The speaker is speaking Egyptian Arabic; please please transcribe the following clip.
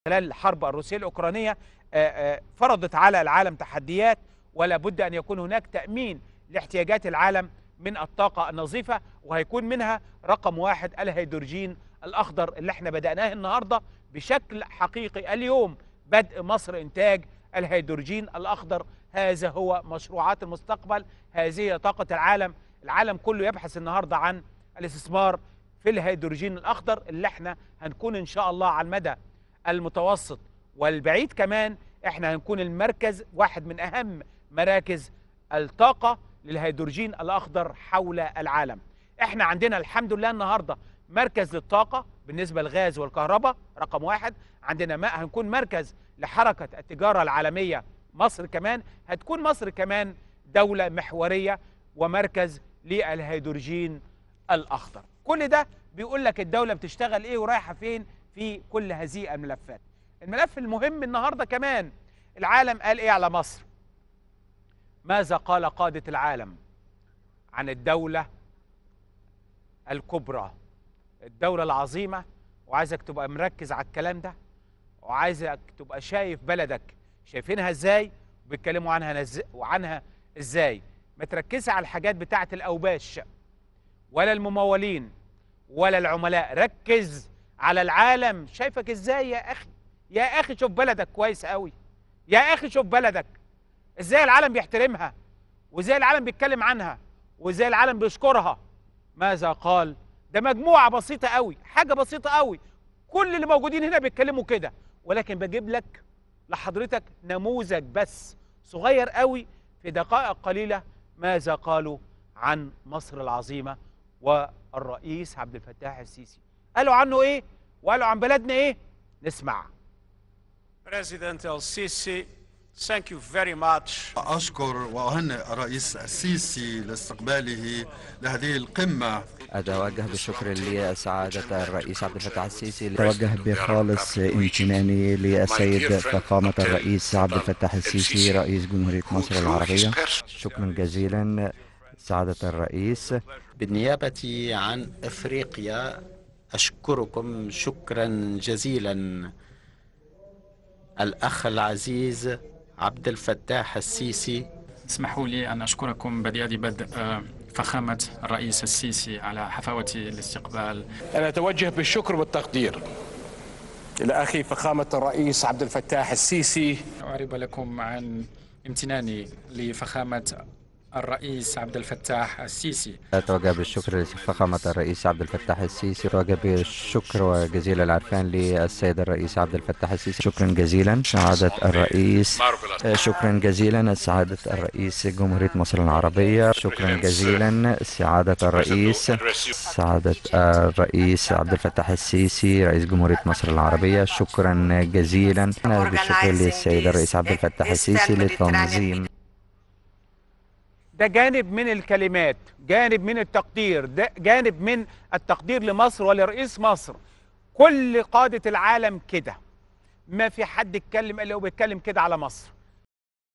خلال الحرب الروسية الأوكرانية فرضت على العالم تحديات ولا بد أن يكون هناك تأمين لاحتياجات العالم من الطاقة النظيفة وهيكون منها رقم واحد الهيدروجين الأخضر اللي احنا بدأناه النهاردة بشكل حقيقي اليوم بدء مصر إنتاج الهيدروجين الأخضر هذا هو مشروعات المستقبل هذه طاقة العالم العالم كله يبحث النهاردة عن الاستثمار في الهيدروجين الأخضر اللي احنا هنكون إن شاء الله على المدى المتوسط والبعيد كمان احنا هنكون المركز واحد من اهم مراكز الطاقة للهيدروجين الاخضر حول العالم احنا عندنا الحمد لله النهاردة مركز للطاقة بالنسبة للغاز والكهرباء رقم واحد عندنا ماء هنكون مركز لحركة التجارة العالمية مصر كمان هتكون مصر كمان دولة محورية ومركز للهيدروجين الاخضر كل ده بيقول لك الدولة بتشتغل ايه ورايحة فين في كل هذه الملفات الملف المهم النهاردة كمان العالم قال ايه على مصر ماذا قال قادة العالم عن الدولة الكبرى الدولة العظيمة وعايزك تبقى مركز على الكلام ده وعايزك تبقى شايف بلدك شايفينها ازاي وبيتكلموا عنها نز... وعنها ازاي ما تركزش على الحاجات بتاعه الاوباش ولا الممولين ولا العملاء ركز على العالم شايفك ازاي يا اخي يا اخي شوف بلدك كويس قوي يا اخي شوف بلدك ازاي العالم بيحترمها وازاي العالم بيتكلم عنها وازاي العالم بيشكرها ماذا قال ده مجموعه بسيطه قوي حاجه بسيطه قوي كل اللي موجودين هنا بيتكلموا كده ولكن بجيب لك لحضرتك نموذج بس صغير قوي في دقائق قليله ماذا قالوا عن مصر العظيمه والرئيس عبد الفتاح السيسي قالوا عنه ايه وقالوا عن بلدنا ايه نسمع President El Sisi, thank you very much. أشكر وأهنئ الرئيس السيسي لاستقباله لهذه القمة أتوجه بالشكر لسعادة الرئيس عبد الفتاح السيسي أتوجه بخالص امتناني للسيد فخامة الرئيس عبد الفتاح السيسي رئيس جمهورية مصر العربية شكرا جزيلا سعادة الرئيس بالنيابة عن أفريقيا أشكركم شكرا جزيلا الأخ العزيز عبد الفتاح السيسي اسمحوا لي أن أشكركم بديع بدء فخامة الرئيس السيسي على حفاوة الاستقبال أنا أتوجه بالشكر والتقدير إلى أخي فخامة الرئيس عبد الفتاح السيسي أعرب لكم عن امتناني لفخامة الرئيس عبد الفتاح السيسي أتوجه بالشكر لفخامة الرئيس عبد الفتاح السيسي أتوجه بالشكر وجزيل العرفان للسيد الرئيس عبد الفتاح السيسي شكرا جزيلا سعادة الرئيس شكرا جزيلا سعادة الرئيس جمهورية مصر العربية شكرا جزيلا سعادة الرئيس سعادة الرئيس عبد الفتاح السيسي رئيس جمهورية مصر العربية شكرا جزيلا بالشكر للسيد الرئيس عبد الفتاح السيسي لتنظيم ده جانب من الكلمات جانب من التقدير ده جانب من التقدير لمصر ولرئيس مصر كل قادة العالم كده ما في حد اتكلم الا هو بيتكلم كده على مصر